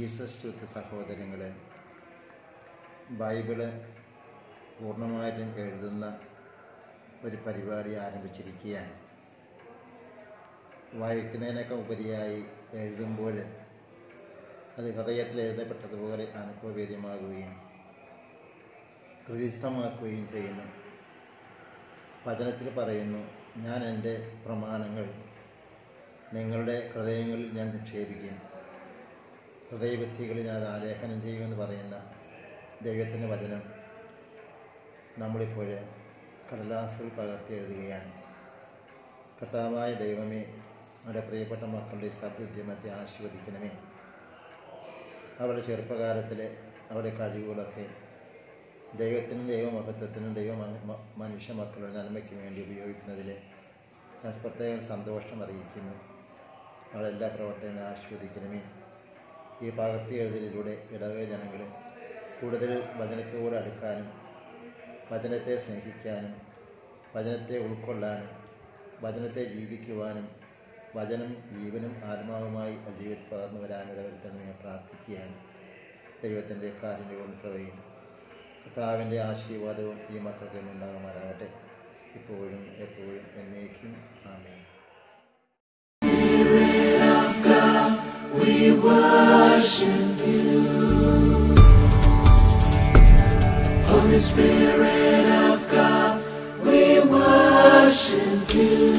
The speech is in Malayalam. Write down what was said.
ജീസസ് ട്രൂത്ത് സഹോദരങ്ങളെ ബൈബിള് പൂർണ്ണമായിട്ടും എഴുതുന്ന ഒരു പരിപാടി ആരംഭിച്ചിരിക്കുകയാണ് വായിക്കുന്നതിനൊക്കെ ഉപരിയായി എഴുതുമ്പോൾ അത് ഹൃദയത്തിൽ എഴുതപ്പെട്ടതുപോലെ അനുഭവവേദ്യമാകുകയും ഹൃദയസ്ഥമാക്കുകയും ചെയ്യുന്നു വചനത്തിൽ പറയുന്നു ഞാൻ എൻ്റെ പ്രമാണങ്ങൾ നിങ്ങളുടെ ഹൃദയങ്ങളിൽ ഞാൻ നിക്ഷേപിക്കും ഹൃദയവ്യക്തികളിൽ ഞാൻ അത് ആലേഖനം ചെയ്യുമെന്ന് പറയുന്ന ദൈവത്തിൻ്റെ വചനം നമ്മളിപ്പോൾ കടലാസിൽ പകർത്തി എഴുതുകയാണ് കർത്താവായ ദൈവമേ നമ്മുടെ പ്രിയപ്പെട്ട മക്കളുടെ സത്യുദ്യമത്തെ ആശീർവദിക്കണമേ അവരുടെ ചെറുപ്പകാലത്തിലെ അവരുടെ കഴിവുകളൊക്കെ ദൈവത്തിനും ദൈവമഹത്വത്തിനും ദൈവ മനുഷ്യ മക്കളുടെ നന്മയ്ക്ക് വേണ്ടി ഉപയോഗിക്കുന്നതിൽ ഞാൻ പ്രത്യേകം സന്തോഷം അറിയിക്കുന്നു അവരെല്ലാ പ്രവർത്തനങ്ങളും ആസ്വദിക്കണമേ ഈ പകർത്തി എഴുതലിലൂടെ ഇടവേ ജനങ്ങളെ കൂടുതൽ വചനത്തോട് അടുക്കാനും വചനത്തെ സ്നേഹിക്കാനും വചനത്തെ ഉൾക്കൊള്ളാനും വചനത്തെ ജീവിക്കുവാനും വചനം ജീവനും ആത്മാവുമായി ജീവിതത്തിൽ പകർന്നു വരാനിടവരുത്തണം ഞാൻ പ്രാർത്ഥിക്കുകയാണ് ദൈവത്തിൻ്റെ കാരുണ്യവും കൃപയും കർത്താവിൻ്റെ ആശീർവാദവും ഈ മക്കൾക്ക് ഉണ്ടാകുമാറാകട്ടെ ഇപ്പോഴും എപ്പോഴും എന്നേക്കും ആമേ We worship you. Holy Spirit of God, we worship you.